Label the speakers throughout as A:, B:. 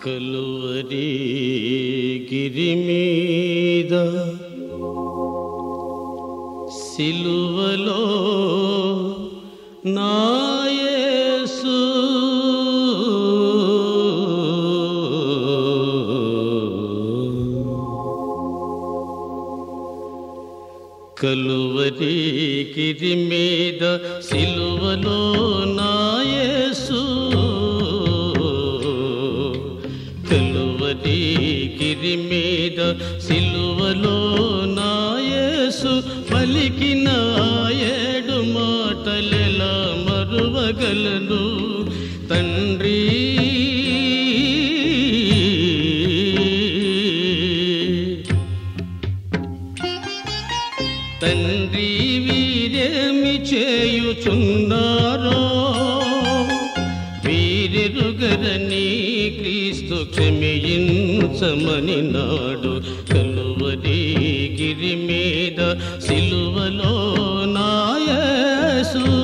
A: కలువరి గిరి మీద సిలువలో నాయసు కలువరి గిరి మీద సిలువలో నాయసు కలువరి గిరి మీద సిలువలో నాయసు పలికిన ఏడు మాటలెలా మరువగలను తండ్రి తండ్రి వీరేమి చేయుచున్నారో వీరెరుగరని క్రీస్తు క్షమించమని నాడు కలువరి గిరి మీద సిలువలో నాయసు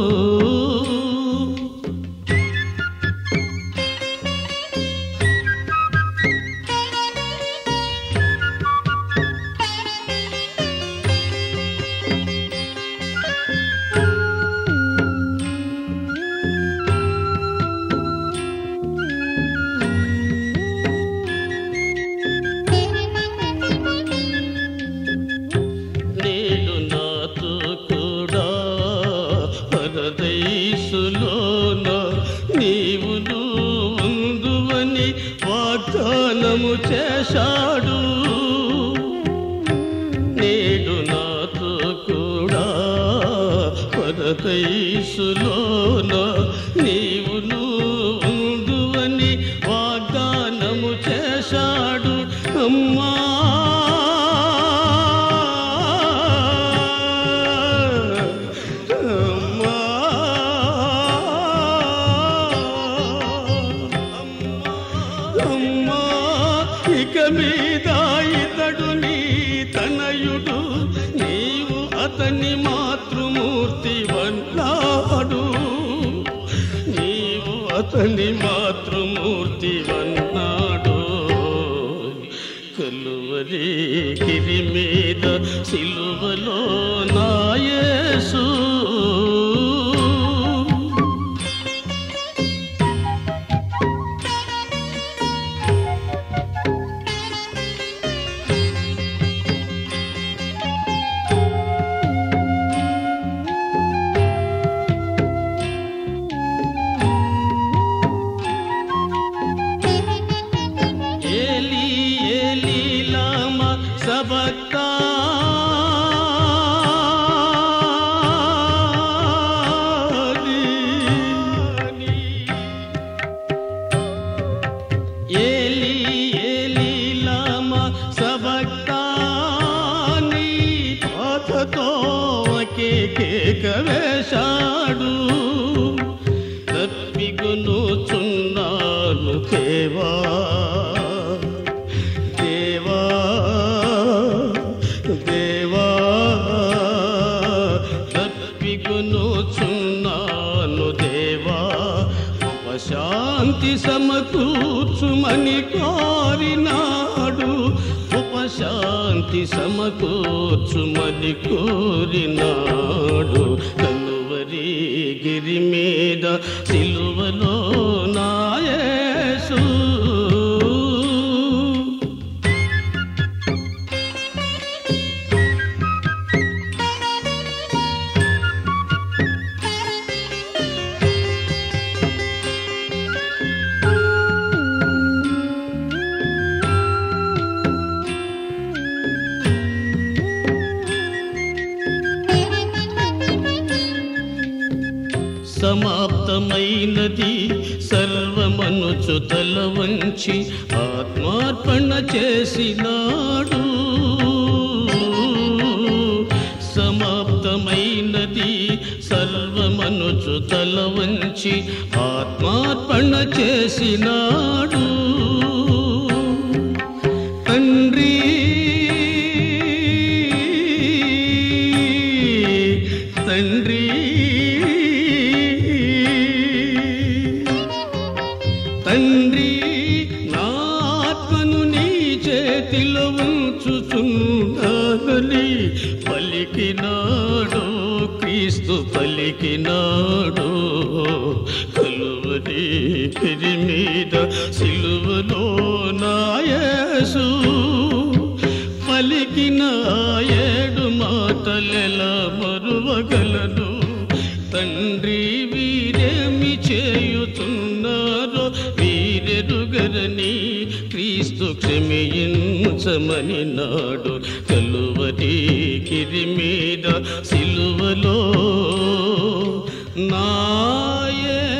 A: నేడు నాతో కూడా పరదైసులోన నీవు ఉందువని వాగ్దానము చేశాడు నేడు నాతో కూడా పరదైసులోన నీవు ఉందువని వాగ్దానము చేశాడు అమ్మా అమ్మా అమ్మా ఇక మీద ఇతడు నీ తనయుడు నీవు అతని మాతృమూర్తి వన్నాడు నీవు అతని మాతృమూర్తి వన్నాడు కలువరి గిరి మీద సిలువలో నాయసు ఏలి ఏలి లామ సబక్తా ఏలి ఏలి లామ సబక్తాని పాతతో ఒకే కేక వేశాడు తప్పిగును చున్నాను దేవా దేవా దేవా తప్పిగును చున్నాను దేవా ఉపశాంతి సమకూర్చుమని కోరినాడు ఉపశాంతి సమకూర్చుమని కోరినాడు కలువరి గిరి మీద సిలువలో నాయసు సమాప్తమైనది సర్వమనుచు తల వంచి ఆత్మార్పణ చేసినాడు సమాప్తమైనది సర్వమనుచు తల వంచి ఆత్మార్పణ చేసినాడు తండ్రి తండ్రి తండ్రి చేతిలో ఉంచుచున్నానని పలికినాడు క్రీస్తు పలికినాడు కలువరి గిరి మీద సిలువలో నాయసు పలికిన ఏడు మాటలెలా మరువగలను తండ్రి వీరేమి చేయుతున్నారో వీరెరుగరని క్రీస్తు క్షమించమని నాడు కలువరి గిరి మీద సిలువలో నాయే